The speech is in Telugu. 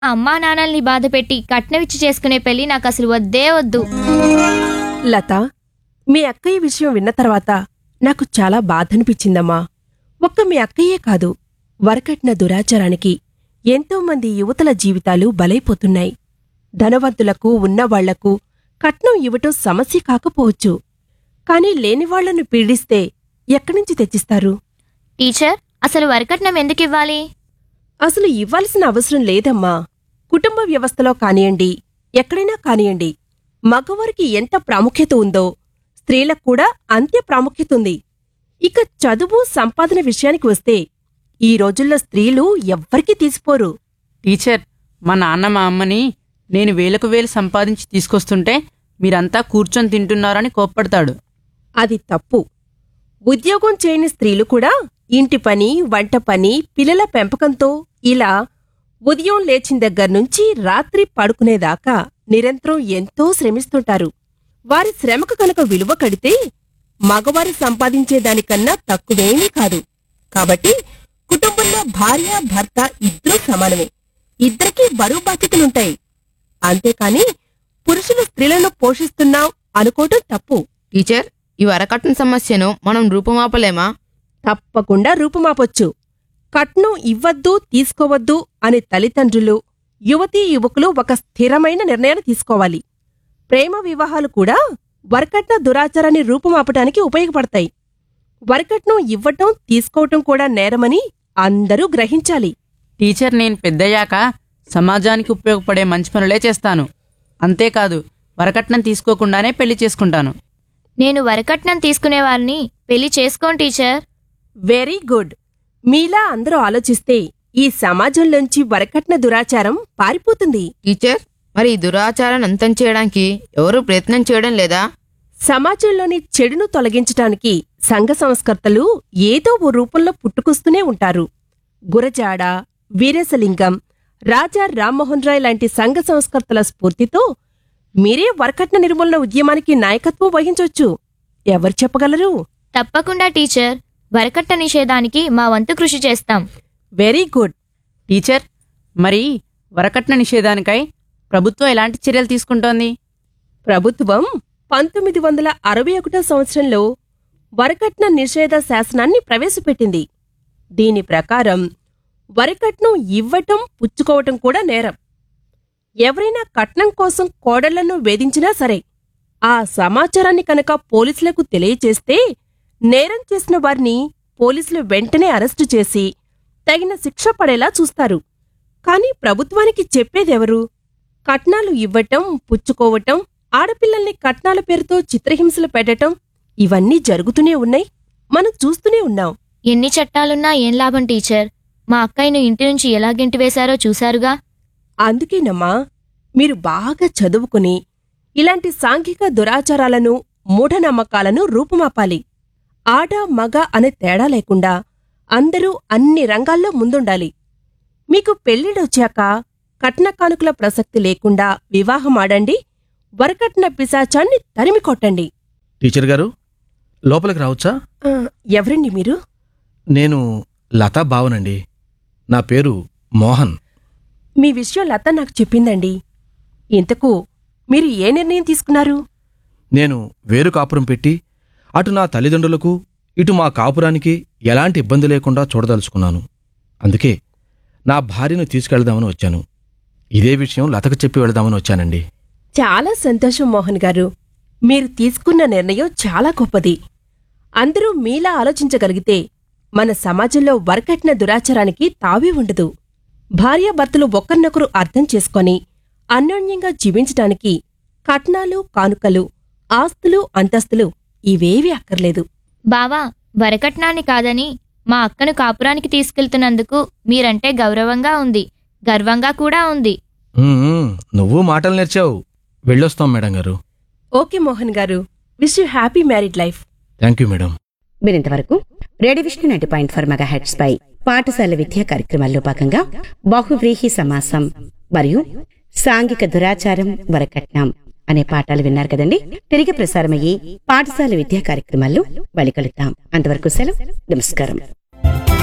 అమ్మా నాన్నల్ని బాధ పెట్టి కట్నమిచ్చి చేసుకునే పెళ్లి నాకు అసలు వద్దే వద్దు లత మీ అక్కయ్య విషయం విన్న తర్వాత నాకు చాలా బాధనిపించిందమ్మా ఒక్క మీ అక్కయ్యే కాదు వరకట్న దురాచారానికి ఎంతోమంది యువతల జీవితాలు బలైపోతున్నాయి ధనవంతులకు ఉన్నవాళ్లకు కట్నం ఇవ్వటం సమస్య కాకపోవచ్చు కాని లేనివాళ్లను పీడిస్తే ఎక్కడ్నుంచి తెచ్చిస్తారు టీచర్ అసలు వరకట్నం ఎందుకు ఇవ్వాలి అసలు ఇవ్వాల్సిన అవసరం లేదమ్మా కుటుంబ వ్యవస్థలో కానియండి ఎక్కడైనా కానియండి మగవారికి ఎంత ప్రాముఖ్యత ఉందో స్త్రీలకు కూడా అంతే ప్రాముఖ్యత ఉంది ఇక చదువు సంపాదన విషయానికి వస్తే ఈ రోజుల్లో స్త్రీలు ఎవ్వరికీ తీసిపోరు టీచర్ మా నాన్న మా అమ్మని నేను వేలకు వేలు సంపాదించి తీసుకొస్తుంటే మీరంతా కూర్చొని తింటున్నారని కోప్పడతాడు అది తప్పు ఉద్యోగం చేయని స్త్రీలు కూడా ఇంటి పని వంట పని పిల్లల పెంపకంతో ఇలా ఉదయం లేచిన దగ్గర్నుంచి రాత్రి పడుకునేదాకా నిరంతరం ఎంతో శ్రమిస్తుంటారు వారి శ్రమకు కనుక విలువ కడితే మగవారు సంపాదించేదానికన్నా తక్కువేమీ కాదు కాబట్టి కుటుంబంలో భార్య భర్త ఇద్దరూ సమానమే ఇద్దరికీ బరువు బాధ్యతలుంటాయి అంతేకాని పురుషులు స్త్రీలను పోషిస్తున్నాం అనుకోవటం తప్పు టీచర్ ఈ వరకట్న సమస్యను మనం రూపుమాపలేమా తప్పకుండా రూపుమాపొచ్చు కట్నం ఇవ్వద్దు తీసుకోవద్దు అని తల్లిదండ్రులు యువతీ యువకులు ఒక స్థిరమైన నిర్ణయాన్ని తీసుకోవాలి ప్రేమ వివాహాలు కూడా వరకట్న దురాచారాన్ని రూపుమాపటానికి ఉపయోగపడతాయి వరకట్నం ఇవ్వటం తీసుకోవటం కూడా నేరమని అందరూ గ్రహించాలి టీచర్ నేను పెద్దయ్యాక సమాజానికి ఉపయోగపడే మంచి పనులే చేస్తాను అంతేకాదు వరకట్నం తీసుకోకుండానే పెళ్లి చేసుకుంటాను నేను వరకట్నం తీసుకునే వారిని పెళ్లి చేసుకోను టీచర్ వెరీ గుడ్ మీలా అందరూ ఆలోచిస్తే ఈ సమాజంలోంచి వరకట్న దురాచారం పారిపోతుంది టీచర్ మరి ఈ దురాచారాన్ని అంతం చేయడానికి ఎవరూ ప్రయత్నం చేయడం లేదా సమాజంలోని చెడును తొలగించటానికి సంఘ సంస్కర్తలు ఏదో ఓ రూపంలో పుట్టుకొస్తూనే ఉంటారు గురజాడ వీరేశలింగం రాజా రామ్మోహన్ రాయ్ లాంటి సంఘ సంస్కర్తల స్ఫూర్తితో మీరే వరకట్న నిర్మూలన ఉద్యమానికి నాయకత్వం వహించొచ్చు ఎవరు చెప్పగలరు తప్పకుండా టీచర్ వరకట్న నిషేధానికి మా వంతు కృషి చేస్తాం వెరీ గుడ్ టీచర్ మరి వరకట్న నిషేధానికై ప్రభుత్వం ఎలాంటి చర్యలు తీసుకుంటోంది ప్రభుత్వం పంతొమ్మిది వందల అరవై ఒకటో సంవత్సరంలో వరకట్న నిషేధ శాసనాన్ని ప్రవేశపెట్టింది దీని ప్రకారం వరకట్నం ఇవ్వటం పుచ్చుకోవటం కూడా నేరం ఎవరైనా కట్నం కోసం కోడళ్లను వేధించినా సరే ఆ సమాచారాన్ని కనుక పోలీసులకు తెలియచేస్తే నేరం చేసిన వారిని పోలీసులు వెంటనే అరెస్టు చేసి తగిన శిక్ష పడేలా చూస్తారు కాని ప్రభుత్వానికి చెప్పేదెవరు కట్నాలు ఇవ్వటం పుచ్చుకోవటం ఆడపిల్లల్ని కట్నాల పేరుతో చిత్రహింసలు పెట్టటం ఇవన్నీ జరుగుతూనే ఉన్నాయి మనం చూస్తూనే ఉన్నాం ఎన్ని చట్టాలున్నా ఏం లాభం టీచర్ మా అక్కయ్యను ఇంటి నుంచి ఎలా గెంటివేశారో చూశారుగా అందుకేనమ్మా మీరు బాగా చదువుకుని ఇలాంటి సాంఘిక దురాచారాలను మూఢనమ్మకాలను రూపుమాపాలి ఆడ మగ అనే తేడా లేకుండా అందరూ అన్ని రంగాల్లో ముందుండాలి మీకు పెళ్లిడొచ్చాక కట్న కానుకల ప్రసక్తి లేకుండా వివాహమాడండి వరకట్న పిశాచాన్ని తరిమి కొట్టండి టీచర్ గారు లోపలికి రావచ్చా ఆ, ఎవరండి మీరు నేను లతా బావనండి నా పేరు మోహన్ మీ విషయం లత నాకు చెప్పిందండి ఇంతకు మీరు ఏ నిర్ణయం తీసుకున్నారు నేను వేరు కాపురం పెట్టి అటు నా తల్లిదండ్రులకు ఇటు మా కాపురానికి ఎలాంటి ఇబ్బంది లేకుండా చూడదలుచుకున్నాను అందుకే నా భార్యను తీసుకెళ్దామని వచ్చాను ఇదే విషయం లతకు చెప్పి వెళదామని వచ్చానండి చాలా సంతోషం మోహన్ గారు మీరు తీసుకున్న నిర్ణయం చాలా గొప్పది అందరూ మీలా ఆలోచించగలిగితే మన సమాజంలో వరకట్న దురాచారానికి తావే ఉండదు భార్యాభర్తలు ఒకరినొకరు అర్థం చేసుకొని అన్యోన్యంగా జీవించటానికి కట్నాలు కానుకలు ఆస్తులు అంతస్తులు ఇవేవీ అక్కర్లేదు బావా వరకట్నాన్ని కాదని మా అక్కను కాపురానికి తీసుకెళ్తున్నందుకు మీరంటే గౌరవంగా ఉంది గర్వంగా కూడా ఉంది ఉమ్మ్, నువ్వు మాటలు నేర్చావు వెళ్ళొస్తాం మేడం గారు ఓకే మోహన్ గారు wish you happy married life thank you madam మీరింతవరకు radio Vishnu ninety point four megahertz పై పాఠశాల విద్యా కార్యక్రమాల్లో భాగంగా బహువ్రీహి సమాసం మరియు సాంఘిక దురాచారం వరకట్నం అనే పాఠాలు విన్నారు కదండి తిరిగి ప్రసారమయ్యే పాఠశాల విద్యా కార్యక్రమాల్లో బలి కలుద్దాం అంతవరకు సెలవు నమస్కారం